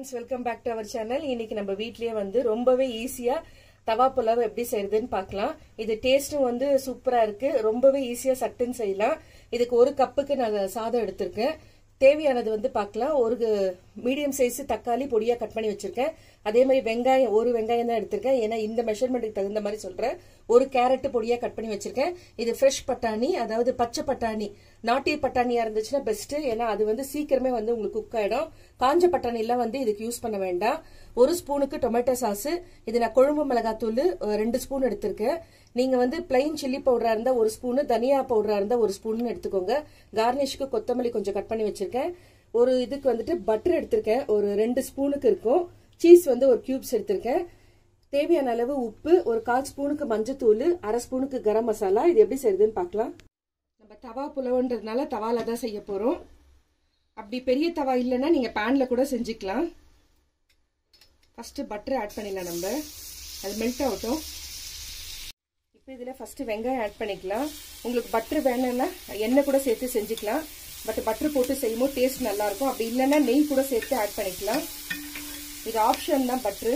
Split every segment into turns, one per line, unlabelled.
friends welcome back to our channel இன்னைக்கு நம்ம வீட்லயே வந்து ரொம்பவே ஈஸியா தவா புலாவ் எப்படி செய்யறதுன்னு பார்க்கலாம் இது டேஸ்டும் வந்து சூப்பரா இருக்கு ரொம்பவே ஈஸியா சட்டுன்னு செய்யலாம் இதுக்கு ஒரு கப்புக்கு நான் சாதம் எடுத்திருக்கேன் தேவையானது வந்து பார்க்கலாம் ஒரு மீடியம் சைஸ் தக்காளி பொடியா கட் பண்ணி வச்சிருக்கேன் அதே மாதிரி வெங்காயம் ஒரு வெங்காயம் தான் எடுத்திருக்கேன் ஏன்னா இந்த மெஷர்மெண்ட்டுக்கு தகுந்த மாதிரி சொல்றேன் ஒரு கேரட் பொடியா கட் பண்ணி வச்சிருக்கேன் இது ஃப்ரெஷ் பட்டாணி அதாவது பச்சை பட்டாணி நாட்டிய பட்டாணியா இருந்துச்சுன்னா பெஸ்ட் ஏன்னா அது வந்து சீக்கிரமே வந்து உங்களுக்கு குக் ஆயிடும் காஞ்ச பட்டாணி எல்லாம் வந்து இதுக்கு யூஸ் பண்ண வேண்டாம் ஒரு ஸ்பூனுக்கு டொமேட்டோ சாஸ் இது நான் கொழும்பு மிளகாத்தூள் ரெண்டு ஸ்பூன் எடுத்திருக்கேன் நீங்க வந்து பிளைன் சில்லி பவுடரா இருந்தா ஒரு ஸ்பூனு தனியா பவுடரா இருந்தா ஒரு ஸ்பூன் எடுத்துக்கோங்க கார்னிஷ்க்கு கொத்தமல்லி கொஞ்சம் கட் பண்ணி வச்சிருக்கேன் ஒரு இதுக்கு வந்துட்டு பட்டர் எடுத்திருக்கேன் ஒரு ரெண்டு ஸ்பூனுக்கு இருக்கும் சீஸ் வந்து ஒரு கியூப்ஸ் எடுத்திருக்கேன் தேவையான அளவு உப்பு ஒரு கால் ஸ்பூனுக்கு மஞ்சத்தூள் அரை ஸ்பூனுக்கு கரம் மசாலா இது எப்படி செய்யுதுன்னு பார்க்கலாம் நம்ம தவா புலவுன்றதுனால தவால தான் செய்ய போறோம் அப்படி பெரிய தவா இல்லைன்னா நீங்க பேன்ல கூட செஞ்சுக்கலாம் ஃபர்ஸ்ட் பட்டர் ஆட் பண்ணிடலாம் நம்ம அது மெல்ட் ஆகட்டும் இப்போ இதில் ஃபர்ஸ்ட் வெங்காயம் ஆட் பண்ணிக்கலாம் உங்களுக்கு பட்டர் வேணும்னா எண்ணெய் கூட சேர்த்து செஞ்சுக்கலாம் பட் பட்டர் போட்டு செய்யும்போது டேஸ்ட் நல்லா இருக்கும் அப்படி இல்லைன்னா நெய் கூட சேர்த்து ஆட் பண்ணிக்கலாம் இது ஆப்ஷன் தான் பட்ரு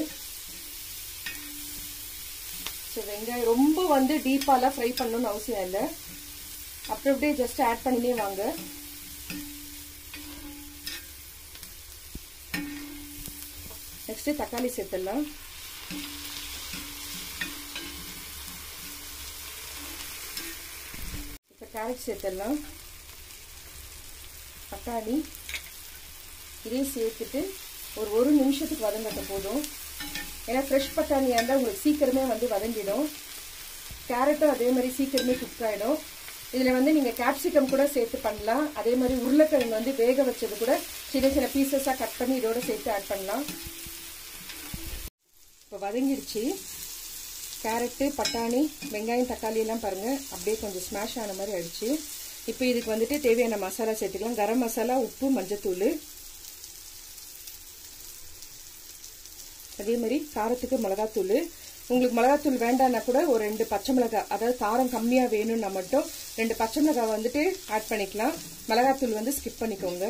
ஸோ வெங்காயம் ரொம்ப வந்து டீப்பாலாம் ஃப்ரை பண்ணணும்னு அவசியம் இல்லை அப்படி அப்படியே ஜஸ்ட் ஆட் பண்ணினே வாங்க நெக்ஸ்ட் தக்காளி சேர்த்துடலாம் இப்போ கேரட் சேர்த்துடலாம் பட்டாணி இதையும் சேர்த்துட்டு ஒரு ஒரு நிமிஷத்துக்கு வதங்கட்ட போதும் ஏன்னா ஃப்ரெஷ் பட்டாணியாக இருந்தால் உங்களுக்கு சீக்கிரமே வந்து வதங்கிடும் கேரட்டும் அதே மாதிரி சீக்கிரமே குக் ஆகிடும் இதில் வந்து நீங்கள் கேப்சிகம் கூட சேர்த்து பண்ணலாம் அதே மாதிரி உருளைக்கிழங்கு வந்து வேக வச்சது கூட சின்ன சின்ன பீசஸாக கட் பண்ணி இதோட சேர்த்து ஆட் பண்ணலாம் இப்போ வதங்கிடுச்சு கேரட்டு பட்டாணி வெங்காயம் தக்காளி எல்லாம் பாருங்கள் அப்படியே கொஞ்சம் ஸ்மாஷ் ஆன மாதிரி ஆயிடுச்சு இப்போ இதுக்கு வந்துட்டு தேவையான மசாலா சேர்த்துக்கலாம் கரம் மசாலா உப்பு மஞ்சத்தூள் அதே மாதிரி காரத்துக்கு மிளகாத்தூள் உங்களுக்கு மிளகாத்தூள் வேண்டாம்னா கூட ஒரு ரெண்டு பச்சை மிளகாய் அதாவது காரம் கம்மியாக வேணும்னா மட்டும் ரெண்டு பச்சை மிளகாய் வந்துட்டு ஆட் பண்ணிக்கலாம் மிளகாத்தூள் வந்து ஸ்கிப் பண்ணிக்கோங்க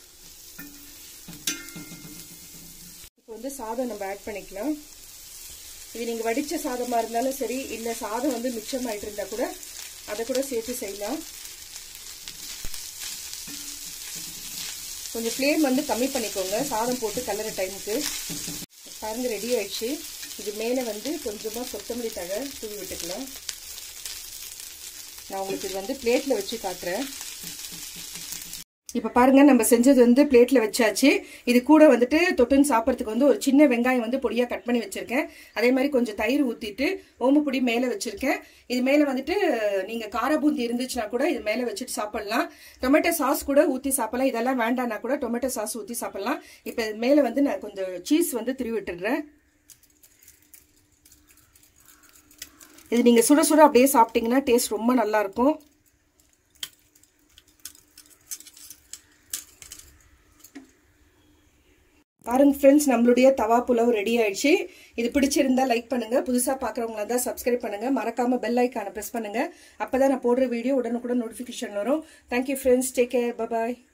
இப்போ வந்து சாதம் நம்ம ஆட் பண்ணிக்கலாம் இது நீங்கள் வடித்த சாதமாக இருந்தாலும் சரி இல்லை சாதம் வந்து மிச்சமாயிட்டு இருந்தால் கூட அதை கூட சேர்த்து செய்யலாம் கொஞ்சம் ஃப்ளேம் வந்து கம்மி பண்ணிக்கோங்க சாதம் போட்டு கலர டைமுக்கு பாருங்க ரெடி ஆயிடுச்சு இது மேலே வந்து கொஞ்சமாக கொத்தமல்லி தழை தூவி விட்டுக்கலாம் நான் உங்களுக்கு இது வந்து பிளேட்டில் வச்சு காட்டுறேன் இப்போ பாருங்க நம்ம செஞ்சது வந்து பிளேட்டில் வச்சாச்சு இது கூட வந்துட்டு தொட்டுன்னு சாப்பிட்றதுக்கு வந்து ஒரு சின்ன வெங்காயம் வந்து பொடியாக கட் பண்ணி வச்சிருக்கேன் அதே மாதிரி கொஞ்சம் தயிர் ஊற்றிட்டு ஓம பொடி மேலே வச்சிருக்கேன் இது மேலே வந்துட்டு நீங்கள் கார பூந்தி இருந்துச்சுன்னா கூட இது மேலே வச்சுட்டு சாப்பிடலாம் டொமேட்டோ சாஸ் கூட ஊற்றி சாப்பிடலாம் இதெல்லாம் வேண்டாம்னா கூட டொமேட்டோ சாஸ் ஊற்றி சாப்பிடலாம் இப்போ மேலே வந்து நான் கொஞ்சம் சீஸ் வந்து திருவி விட்டுடுறேன் இது நீங்கள் சுட சுட அப்படியே சாப்பிட்டீங்கன்னா டேஸ்ட் ரொம்ப நல்லா இருக்கும் பாருங்க ஃப்ரெண்ட்ஸ் நம்மளுடைய தவா புலவு ரெடி ஆயிடுச்சு இது பிடிச்சிருந்தா லைக் பண்ணுங்க புதுசா பாக்குறவங்களா தான் சப்ஸ்கிரைப் பண்ணுங்க மறக்காம பெல் ஐக்கான பிரஸ் பண்ணுங்க அப்பதான் நான் போடுற வீடியோ உடனுக்குடன் நோட்டிபிகேஷன் வரும் thank you friends take care bye bye